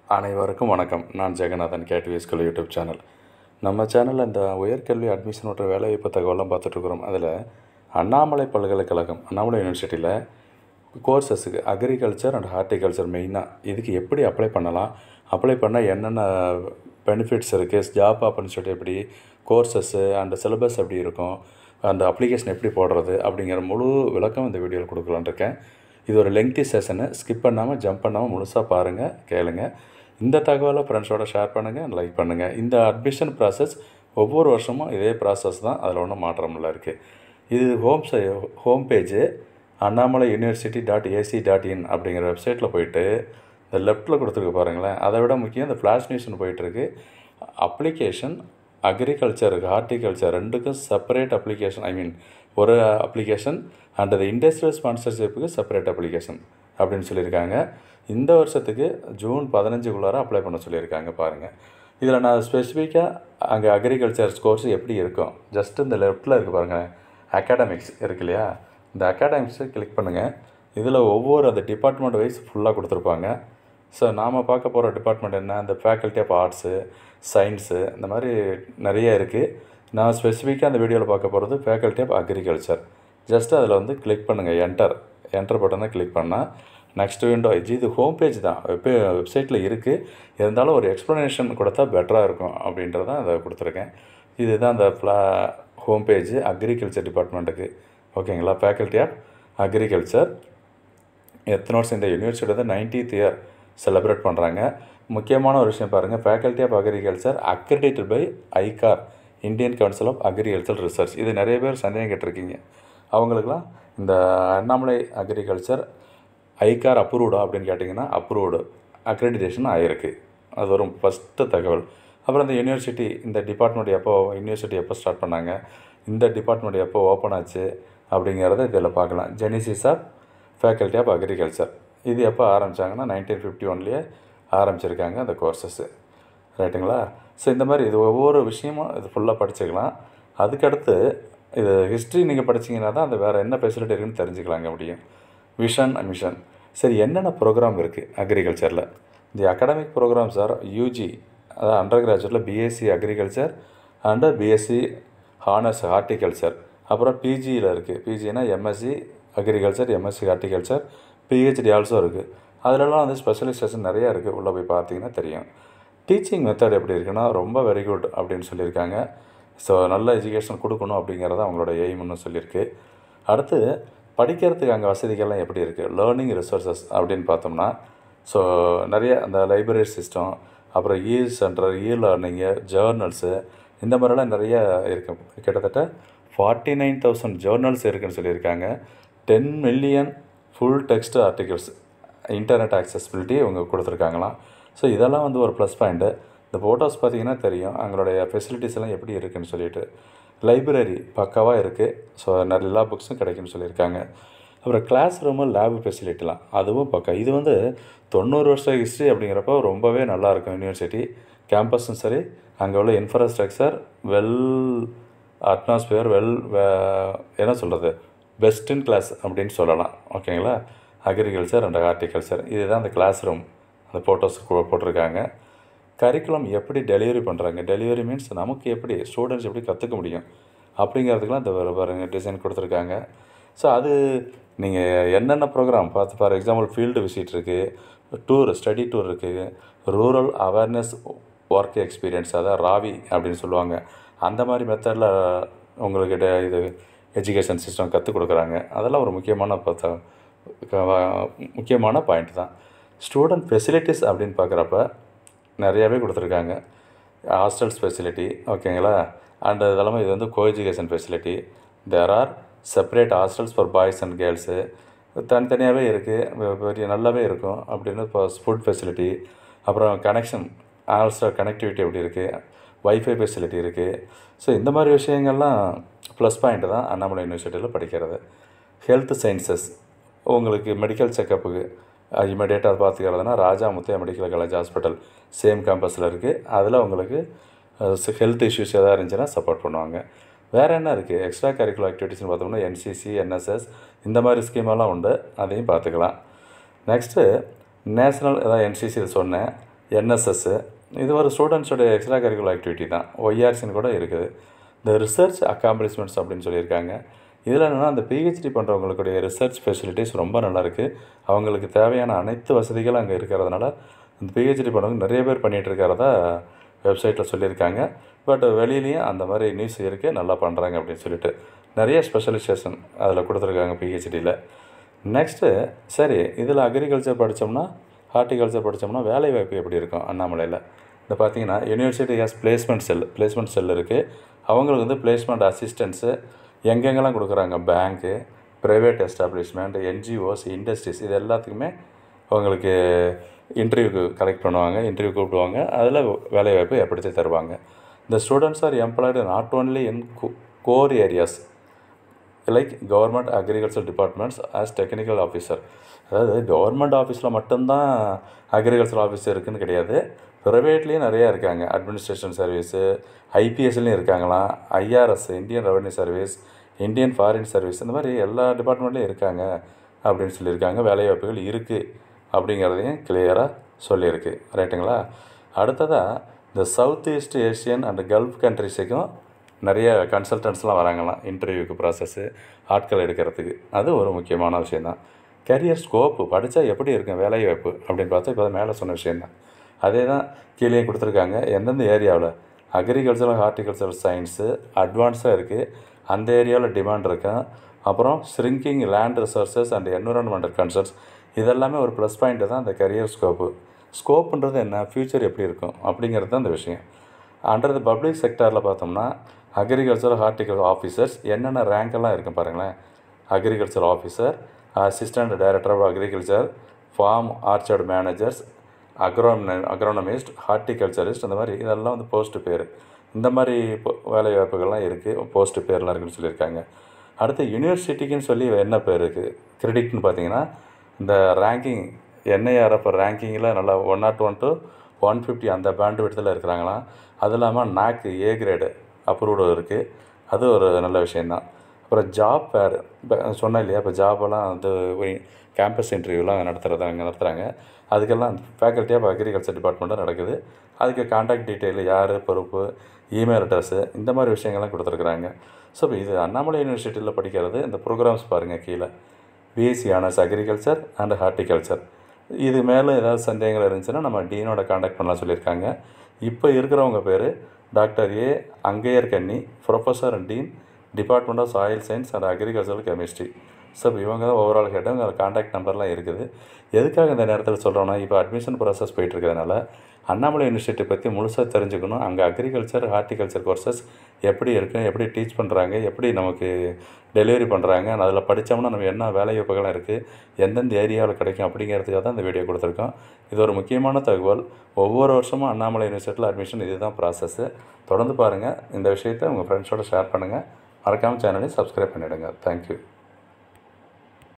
அனைவருக்கும் வணக்கம் நான் ஜெகநாதன் கேட்வி ஸ்கூல் யூடியூப் சேனல் நம்ம சேனலில் இந்த உயர்கல்வி அட்மிஷன் மற்றும் வேலைவாய்ப்பு தகவலாம் பார்த்துட்ருக்குறோம் அதில் அண்ணாமலை பல்கலைக்கழகம் அண்ணாமலை யூனிவர்சிட்டியில் கோர்சஸுக்கு அக்ரிகல்ச்சர் அண்ட் ஹார்டிகல்ச்சர் மெயினாக இதுக்கு எப்படி அப்ளை பண்ணலாம் அப்ளை பண்ணால் என்னென்ன பெனிஃபிட்ஸ் இருக்குது ஜாப் ஆப்பர்ச்சுனிட்டி எப்படி கோர்சஸ்ஸு அண்ட் சிலபஸ் எப்படி இருக்கும் அந்த அப்ளிகேஷன் எப்படி போடுறது அப்படிங்கிற முழு விளக்கம் இந்த வீடியோவில் கொடுக்கலான்னு இருக்கேன் இது ஒரு லெங்க்தி செஷனு ஸ்கிப் பண்ணாமல் ஜம்ப் பண்ணாமல் முழுசாக பாருங்கள் கேளுங்க இந்த தகவலை ஃப்ரெண்ட்ஸோட ஷேர் பண்ணுங்கள் லைக் பண்ணுங்கள் இந்த அட்மிஷன் ப்ராசஸ் ஒவ்வொரு வருஷமும் இதே ப்ராசஸ் தான் அதில் ஒன்றும் மாற்றமில்ல இருக்குது இது ஹோம் சை home page Annamalai university dot ac dot in அப்படிங்கிற வெப்சைட்டில் போயிட்டு இந்த லெஃப்ட்டில் கொடுத்துருக்கு பாருங்களேன் அதை விட முக்கியம் இந்த ஃப்ளாஷ் நியூஸ்னு போயிட்டுருக்கு அப்ளிகேஷன் அக்ரிகல்ச்சருக்கு ஹார்டிகல்ச்சர் ரெண்டுக்கும் செப்பரேட் அப்ளிகேஷன் ஐ மீன் ஒரு அப்ளிகேஷன் அண்ட் அது இண்டஸ்ட்ரியல் ஸ்பான்சர்ஷிப்புக்கு செப்பரேட் அப்ளிகேஷன் அப்படின்னு சொல்லியிருக்காங்க இந்த வருஷத்துக்கு ஜூன் பதினஞ்சுக்குள்ளார அப்ளை பண்ண சொல்லியிருக்காங்க பாருங்கள் இதில் நான் ஸ்பெசிஃபிக்காக அங்கே அக்ரிகல்ச்சர் கோர்ஸ் எப்படி இருக்கும் ஜஸ்ட் இந்த லெஃப்ட்டில் இருக்குது பாருங்கள் அகாடமிக்ஸ் இருக்கு இல்லையா இந்த அகாடமிக்ஸை கிளிக் பண்ணுங்கள் இதில் ஒவ்வொரு அந்த டிபார்ட்மெண்ட் வைஸ் ஃபுல்லாக கொடுத்துருப்பாங்க ஸோ நாம் பார்க்க போகிற டிபார்ட்மெண்ட் என்ன இந்த ஃபேக்கல்ட்டி ஆஃப் ஆர்ட்ஸு சயின்ஸு இந்த மாதிரி நிறைய இருக்குது நான் ஸ்பெசிஃபிக்காக அந்த வீடியோவில் பார்க்க போகிறது ஃபேக்கல்ட்டி ஆஃப் அக்ரிகல்ச்சர் ஜஸ்ட் அதில் வந்து கிளிக் பண்ணுங்கள் என்டர் என்டர் பட்டனை கிளிக் பண்ணால் நெக்ஸ்ட் விண்டோ இது ஹோம் பேஜ் தான் வெப் வெப்சைட்டில் இருக்குது இருந்தாலும் ஒரு எக்ஸ்ப்ளனேஷன் கொடுத்தா பெட்டராக இருக்கும் அப்படின்றத அதை கொடுத்துருக்கேன் இதுதான் அந்த ஃப்ளா ஹோம் பேஜ் அக்ரிகல்ச்சர் டிபார்ட்மெண்ட்டுக்கு ஓகேங்களா ஃபேக்கல்ட்டி ஆஃப் அக்ரிகல்ச்சர் எத்தனை வருஷம் இந்த யூனிவர்சிட்டி வந்து நைன்டீத் இயர் செலிப்ரேட் பண்ணுறாங்க முக்கியமான ஒரு விஷயம் பாருங்கள் faculty of agriculture accredited by ICAR Indian council of agriculture research இது நிறைய பேர் சந்தேகம் கேட்டிருக்கீங்க அவங்களுக்குலாம் இந்த அண்ணாமலை அக்ரிகல்ச்சர் ஐகார் அப்ரூவ்டா அப்படின்னு கேட்டிங்கன்னா அப்ரூவ்டு அக்ரெடிடேஷன் ஆகிருக்கு அது ஒரு ஃபஸ்ட்டு தகவல் அப்புறம் இந்த யூனிவர்சிட்டி இந்த டிபார்ட்மெண்ட் எப்போ யூனிவர்சிட்டி எப்போ ஸ்டார்ட் பண்ணாங்க இந்த டிபார்ட்மெண்ட் எப்போ ஓப்பன் ஆச்சு அப்படிங்கிறத இதில் பார்க்கலாம் genesis of faculty of agriculture இது எப்போ ஆரம்பித்தாங்கன்னா நைன்டீன் ஃபிஃப்டி ஒன்லேயே ஆரம்பிச்சிருக்காங்க அந்த கோர்சஸ்ஸு ரைட்டுங்களா ஸோ இந்த மாதிரி இது ஒவ்வொரு விஷயமும் இது ஃபுல்லாக படிச்சுக்கலாம் அதுக்கடுத்து இது ஹிஸ்ட்ரி நீங்கள் படிச்சீங்கன்னா தான் அது வேறு என்ன ஃபெசிலிட்டி இருக்குன்னு தெரிஞ்சுக்கலாங்க முடியும் விஷன் மிஷன் சரி என்னென்ன ப்ரோக்ராம் இருக்குது அக்ரிகல்ச்சரில் the academic programs are UG அதாவது அண்டர் கிராஜுவேட்டில் BSc agriculture and BSc honours horticulture அப்புறம் பிஜியில் இருக்குது பிஜினா MSc agriculture MSc horticulture PhD also இருக்குது அதிலலாம் வந்து ஸ்பெஷலைசேஷன் நிறையா இருக்குது உள்ளே போய் பார்த்தீங்கன்னா தெரியும் டீச்சிங் மெத்தட் எப்படி இருக்குன்னா ரொம்ப வெரி குட் அப்படின்னு சொல்லியிருக்காங்க ஸோ நல்ல எஜுகேஷன் கொடுக்கணும் அப்படிங்கிறத அவங்களோட எய்ம்னு சொல்லியிருக்கு அடுத்து படிக்கிறதுக்கு அங்கே வசதிகள்லாம் எப்படி இருக்குது லேர்னிங் ரிசோர்ஸஸ் அப்படின்னு பார்த்தோம்னா ஸோ நிறைய அந்த லைப்ரரி சிஸ்டம் அப்புறம் e center e learning journals இந்த மாதிரிலாம் நிறைய இருக்குது கிட்டத்தட்ட ஃபார்ட்டி நைன் தௌசண்ட் ஜேர்னல்ஸ் இருக்குதுன்னு சொல்லியிருக்காங்க ten million full text articles internet accessibility இவங்க கொடுத்துருக்காங்களாம் ஸோ இதெல்லாம் வந்து ஒரு ப்ளஸ் பாயிண்ட்டு இந்த ஃபோட்டோஸ் பார்த்தீங்கன்னா தெரியும் அவங்களுடைய ஃபெசிலிட்டிஸ் எல்லாம் எப்படி இருக்குன்னு சொல்லிட்டு லைப்ரரி பக்காவாக இருக்குது ஸோ நிறைய எல்லா புக்ஸும் கிடைக்குன்னு சொல்லியிருக்காங்க அப்புறம் கிளாஸ் ரூமு லேபு ஃபெசிலிட்டிலாம் அதுவும் பக்கா இது வந்து தொண்ணூறு வருஷம் ஹிஸ்ட்ரி அப்படிங்கிறப்போ ரொம்பவே நல்லாயிருக்கும் யூனிவர்சிட்டி கேம்பஸும் சரி அங்கே உள்ள இன்ஃப்ராஸ்ட்ரக்சர் வெல் அட்மாஸ்பியர் வெல் என்ன சொல்கிறது பெஸ்ட் இன் கிளாஸ் அப்படின்னு சொல்லலாம் ஓகேங்களா அக்ரிகல்ச்சர் அண்ட் ஹார்டிகல்ச்சர் இதுதான் அந்த கிளாஸ் ரூம் அந்த ஃபோட்டோஸ் போட்டிருக்காங்க கரிக்குலம் எப்படி டெலிவரி பண்ணுறாங்க டெலிவரி மீன்ஸ் நமக்கு எப்படி ஸ்டூடெண்ட்ஸ் எப்படி கற்றுக்க முடியும் அப்படிங்கிறதுக்கெலாம் இந்த பாருங்கள் டிசைன் கொடுத்துருக்காங்க ஸோ அது நீங்கள் என்னென்ன ப்ரோக்ராம் பார்த்து ஃபார் எக்ஸாம்பிள் ஃபீல்டு விசிட் இருக்குது டூர் ஸ்டடி டூர் இருக்குது ரூரல் அவேர்னஸ் ஒர்க் எக்ஸ்பீரியன்ஸ் அதான் ராவி அப்படின்னு சொல்லுவாங்க அந்த மாதிரி மெத்தடில் உங்களுக்கு டே இது எஜுகேஷன் சிஸ்டம் கற்றுக் கொடுக்குறாங்க அதெல்லாம் ஒரு முக்கியமான பார்த்தா முக்கியமான பாயிண்ட் தான் ஸ்டூடெண்ட் ஃபெசிலிட்டிஸ் அப்படின்னு பார்க்குறப்ப நிறையாவே கொடுத்துருக்காங்க ஹாஸ்டல்ஸ் ஃபெசிலிட்டி ஓகேங்களா அண்ட் இதெல்லாமே இது வந்து co education facility there are separate hostels for boys and girls தனித்தனியாகவே இருக்குது பெரிய நல்லாவே இருக்கும் அப்படின்னு இப்போ ஃபுட் ஃபெசிலிட்டி அப்புறம் கனெக்ஷன் ஆல்சோ கனெக்டிவிட்டி எப்படி இருக்குது வைஃபை ஃபெசிலிட்டி இருக்குது ஸோ இந்த மாதிரி விஷயங்கள்லாம் ப்ளஸ் பாயிண்ட் தான் அண்ணாமலை யூனிவர்சிட்டியில் படிக்கிறது ஹெல்த் சயின்சஸ் உங்களுக்கு மெடிக்கல் செக்கப்புக்கு இமீடியட்டாக பார்த்துக்கிறதுனா Raja Muthiah medical college hospital same கேம்பஸில் இருக்குது அதில் உங்களுக்கு ஹெல்த் இஷ்யூஸ் எதாவது இருந்துச்சுன்னா சப்போர்ட் பண்ணுவாங்க வேறு என்ன இருக்குது எக்ஸ்ட்ரா கரிக்குலர் ஆக்டிவிட்டீஸ்னு பார்த்தோம்னா என்சிசி என்எஸ்எஸ் இந்த மாதிரி ஸ்கீமெல்லாம் உண்டு அதையும் பார்த்துக்கலாம் நெக்ஸ்ட்டு நேஷ்னல் ஏதாவது என்சிசி சொன்னேன் என்எஸ்எஸ்ஸு இது ஒரு ஸ்டூடெண்ட்ஸோட எக்ஸ்ட்ரா கரிக்குலர் ஆக்டிவிட்டி தான் ஒய்ஆர்சின்னு கூட இருக்குது இந்த ரிசர்ச் அக்காம்ப்ளிஷ்மெண்ட்ஸ் அப்படின்னு சொல்லியிருக்காங்க இதில் என்னென்னா அந்த பிஹெச்டி பண்ணுறவங்களுடைய ரிசர்ச் ஃபெசிலிட்டிஸ் ரொம்ப நல்லாயிருக்கு அவங்களுக்கு தேவையான அனைத்து வசதிகளும் அங்கே இருக்கிறதுனால இந்த பிஹெச்டி பண்ணவங்க நிறைய பேர் பண்ணிகிட்டு இருக்கிறதா வெப்சைட்டில் சொல்லியிருக்காங்க பட் வெளியிலையும் அந்த மாதிரி நியூஸ் இருக்குது நல்லா பண்ணுறாங்க அப்படின்னு சொல்லிட்டு நிறைய ஸ்பெஷலைசேஷன் அதில் கொடுத்துருக்காங்க பிஹெச்டியில் நெக்ஸ்ட்டு சரி இதில் அக்ரிகல்ச்சர் படித்தோம்னா ஹார்ட்டிகல்ச்சர் படித்தோம்னா வேலை வாய்ப்பு எப்படி இருக்கும் அண்ணாமலையில் இந்த பார்த்தீங்கன்னா university has placement cell placement cell இருக்குது அவங்களுக்கு வந்து பிளேஸ்மெண்ட் அசிஸ்டன்ஸு எங்கெங்கெல்லாம் கொடுக்குறாங்க bank private establishment NGOs industries இது எல்லாத்துக்குமே அவங்களுக்கு இன்டர்வியூக்கு கலெக்ட் பண்ணுவாங்க இன்டர்வியூ கூப்பிடுவாங்க அதில் வேலைவாய்ப்பு ஏற்படுத்தி தருவாங்க இந்த students are employed not only in core areas like government agriculture departments as technical officer அதாவது கவர்மெண்ட் ஆஃபீஸில் மட்டும்தான் அக்ரிகல்ச்சர் ஆஃபீஸ் இருக்குன்னு கிடையாது ப்ரைவேட்லேயும் நிறையா இருக்காங்க அட்மினிஸ்ட்ரேஷன் சர்வீஸு ஐபிஎஸ்லேயும் இருக்காங்களாம் IRS Indian revenue service Indian foreign service இந்த மாதிரி எல்லா டிபார்ட்மெண்ட்லேயும் இருக்காங்க அப்படின்னு சொல்லியிருக்காங்க வேலைவாய்ப்புகள் இருக்குது அப்படிங்கிறதையும் கிளியராக சொல்லியிருக்கு ரைட்டுங்களா அடுத்ததாக இந்த south east Asian and gulf கண்ட்ரிஸுக்கும் நிறைய கன்சல்டன்ஸ்லாம் வராங்களாம் இன்டர்வியூக்கு ப்ராசஸ்ஸு ஆட்கள் எடுக்கிறதுக்கு அது ஒரு முக்கியமான விஷயந்தான் கரியர் ஸ்கோப்பு படித்தா எப்படி இருக்கும் வேலைவாய்ப்பு அப்படின்னு பார்த்தா இப்போ மேலே சொன்ன விஷயந்தான் அதே தான் கீழே கொடுத்துருக்காங்க எந்தெந்த ஏரியாவில் அக்ரிகல்ச்சர் ஹார்டிகல்ச்சர் சயின்ஸு அட்வான்ஸாக இருக்குது அந்த ஏரியாவில் டிமாண்ட் இருக்கா அப்புறம் shrinking land resources and environmental concerns இதெல்லாமே ஒரு ப்ளஸ் பாயிண்ட்டு தான் இந்த கரியர் ஸ்கோப்பு ஸ்கோப்புன்றது என்ன ஃப்யூச்சர் எப்படி இருக்கும் அப்படிங்கிறது தான் இந்த விஷயம் அண்டர் த பப்ளிக் செக்டாரில் பார்த்தோம்னா அக்ரிகல்ச்சர் ஹார்டிகல்ச்சர் ஆஃபீஸர்ஸ் என்னென்ன ரேங்கெல்லாம் இருக்கும் பாருங்களேன் agriculture officer assistant director of agriculture farm orchard managers agrono agronomist horticulturist அந்த மாதிரி இதெல்லாம் வந்து போஸ்ட்டு பேர் இந்த மாதிரி இப்போ- வேலை வாய்ப்புகள்லாம் இருக்குது போஸ்ட்டு பேர்லாம் இருக்குன்னு சொல்லியிருக்காங்க அடுத்து யூனிவர்சிட்டிக்குன்னு சொல்லி என்ன பேர் இருக்குது கிரெடிட்னு பார்த்தீங்கன்னா இந்த ரேங்கிங் என்ஐஆர்எஃப் ரேங்கிங்கில் நல்லா one not one to one fifty அந்த பேண்ட் விடத்தில் இருக்கிறாங்களாம் அது இல்லாமல் நாக் ஏ கிரேடு அப்ரூவ்டு இருக்குது அது ஒரு நல்ல விஷயந்தான் அப்புறம் ஜாப் ஃபேர் இப்போ சொன்னேன் இல்லையா இப்போ ஜாபெல்லாம் வந்து கேம்பஸ் இன்டர்வியூலாம் நடத்துகிறதா அங்கே நடத்துகிறாங்க அதுக்கெல்லாம் ஃபேக்கல்ட்டி ஆஃப் அக்ரிகல்ச்சர் டிபார்ட்மெண்ட்டும் நடக்குது அதுக்கு காண்டாக்ட் டீட்டெயில் யார் பொறுப்பு இமெயில் அட்ரஸ்ஸு இந்த மாதிரி விஷயங்கள்லாம் கொடுத்துருக்குறாங்க ஸோ இப்போ இது அண்ணாமலை யூனிவர்சிட்டியில் படிக்கிறது இந்த ப்ரோக்ராம்ஸ் பாருங்கள் கீழே BSc honours agriculture and horticulture இது மேலே ஏதாவது சந்தேகங்கள் இருந்துச்சுன்னா நம்ம டீனோட காண்டாக்ட் பண்ணலாம் சொல்லியிருக்காங்க இப்போ இருக்கிறவங்க பேர் doctor A Angaiyar Kanni professor and dean department of soil science and agricultural chemistry so இவங்க தான் ஓவரால் ஹெட் அவங்க காண்டாக்ட் நம்பர்லாம் இருக்குது எதுக்காக இந்த நேரத்தில் சொல்கிறோன்னா இப்போ அட்மிஷன் ப்ராசஸ் போயிட்டு இருக்கிறதுனால அண்ணாமலை யூனிவர்சிட்டி பற்றி முழுசாக தெரிஞ்சுக்கணும் அங்கே அக்ரிகல்ச்சர் ஹார்டிகல்ச்சர் கோர்சஸ் எப்படி இருக்குது எப்படி டீச் பண்ணுறாங்க எப்படி நமக்கு டெலிவரி பண்ணுறாங்க அதில் படித்தோம்னா நம்ம என்ன வேலை வாய்ப்புகள்லாம் இருக்குது எந்தெந்த ஏரியாவில் கிடைக்கும் அப்படிங்கிறதுக்காக தான் இந்த வீடியோ கொடுத்துருக்கோம் இது ஒரு முக்கியமான தகவல் ஒவ்வொரு வருஷமும் அண்ணாமலை யூனிவர்சிட்டியில் அட்மிஷன் இதுதான் ப்ராசஸ்ஸு தொடர்ந்து பாருங்கள் இந்த விஷயத்தை உங்கள் ஃப்ரெண்ட்ஸோட ஷேர் பண்ணுங்கள் மறக்காமல் சேனலை சப்ஸ்கிரைப் பண்ணிவிடுங்க தேங்க்யூ